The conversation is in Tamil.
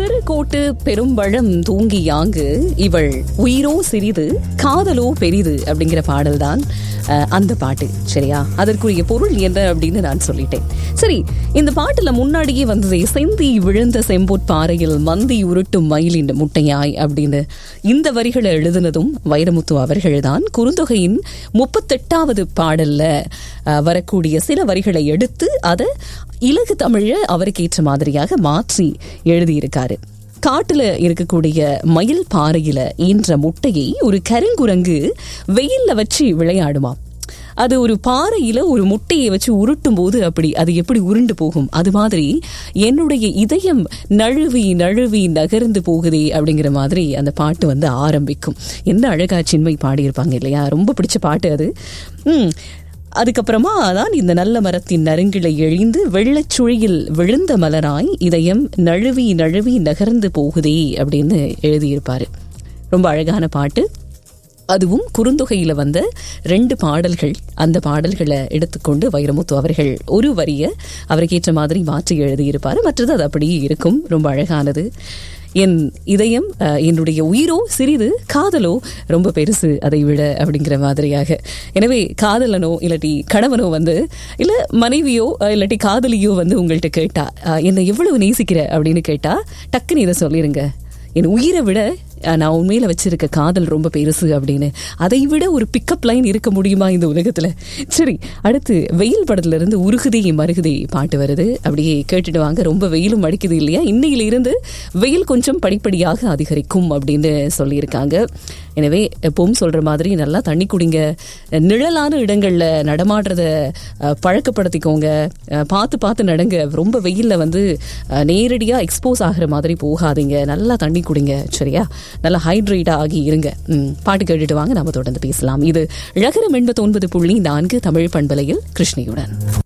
சிறு கோட்டு பெரும்பழம் தூங்கி யாங்கு இவள் உயிரோ சிறிது காதலோ பெரிது அப்படிங்கிற பாடல்தான் அஹ், அந்த பாட்டு சரியா அதற்குரிய பொருள் என்ன அப்படின்னு நான் சொல்லிட்டேன் சரி இந்த பாட்டுல முன்னாடியே வந்ததே செந்தி விழுந்த செம்பொற்பாறையில் மந்தி உருட்டும் மயிலின் முட்டையாய் அப்படின்னு இந்த வரிகளை எழுதினதும் வைரமுத்து அவர்கள்தான் குறுந்தொகையின் முப்பத்தெட்டாவது பாடல்ல அஹ், வரக்கூடிய சில வரிகளை எடுத்து அதை இலகு தமிழ அவருக்கு ஏற்ற மாதிரியாக மாற்றி எழுதியிருக்காரு காட்டுல இருக்கக்கூடிய மயில் பாறையில ஈன்ற முட்டையை ஒரு கருங்குரங்கு வெயில்ல வச்சு விளையாடுமாம் அது ஒரு பாறையில ஒரு முட்டையை வச்சு உருட்டும் போது அப்படி அது எப்படி உருண்டு போகும் அது மாதிரி என்னுடைய இதயம் நழுவி நழுவி நகர்ந்து போகுதே அப்படிங்கிற மாதிரி அந்த பாட்டு வந்து ஆரம்பிக்கும் என்ன அழகா சின்மை பாடியிருப்பாங்க இல்லையா ரொம்ப பிடிச்ச பாட்டு அது ம் அதுக்கப்புறமா தான் இந்த நல்ல மரத்தின் நறுங்கிளை எழிந்து வெள்ளச் சுழியில் விழுந்த மலராய் இதயம் நழுவி நழுவி நகர்ந்து போகுதே அப்படின்னு எழுதியிருப்பாரு ரொம்ப அழகான பாட்டு அதுவும் குறுந்தொகையில வந்த ரெண்டு பாடல்கள் அந்த பாடல்களை எடுத்துக்கொண்டு வைரமுத்து அவர்கள் ஒரு வரிய அவருக்கு ஏற்ற மாதிரி மாற்றி எழுதியிருப்பாரு மற்றது அது அப்படியே இருக்கும் ரொம்ப அழகானது என் இதயம் அஹ், என்னுடைய உயிரோ சிறிது காதலோ ரொம்ப பெருசு அதை விட அப்படிங்கிற மாதிரியாக எனவே காதலனோ இல்லாட்டி கணவனோ வந்து இல்ல மனைவியோ அஹ், இல்லாட்டி காதலியோ வந்து உங்கள்கிட்ட கேட்டா அஹ், என்னை எவ்வளவு நேசிக்கிற அப்படின்னு கேட்டா டக்குன்னு இதை சொல்லிருங்க என் உயிரை விட அஹ், நான் உண்மையில வச்சிருக்க காதல் ரொம்ப பெருசு அப்படின்னு அதை விட ஒரு பிக்கப் லைன் இருக்க முடியுமா இந்த உலகத்துல சரி அடுத்து வெயில் படத்துல இருந்து உருகுதே மருகுதே பாட்டு வருது அப்படியே கேட்டுட்டு வாங்க ரொம்ப வெயிலும் அடிக்குது இல்லையா இன்னையில இருந்து வெயில் கொஞ்சம் படிப்படியாக அதிகரிக்கும் அப்படின்னு சொல்லியிருக்காங்க எனவே எப்பவும் சொல்ற மாதிரி நல்லா தண்ணி குடிங்க நிழலான இடங்கள்ல நடமாடுறத அஹ், பழக்கப்படுத்திக்கோங்க அஹ், பார்த்து பார்த்து நடங்க ரொம்ப வெயில்ல வந்து அஹ், நேரடியா எக்ஸ்போஸ் ஆகுற மாதிரி போகாதீங்க நல்லா தண்ணி குடிங்க சரியா நல்லா ஹைட்ரேட்டா ஆகி இருங்க ம், பாட்டு கேட்டுட்டு வாங்க நாம தொடர்ந்து பேசலாம் இது ழகரம் எண்பத்தி ஒன்பது புள்ளி நான்கு தமிழ் பண்பலையில் கிருஷ்ணியுடன்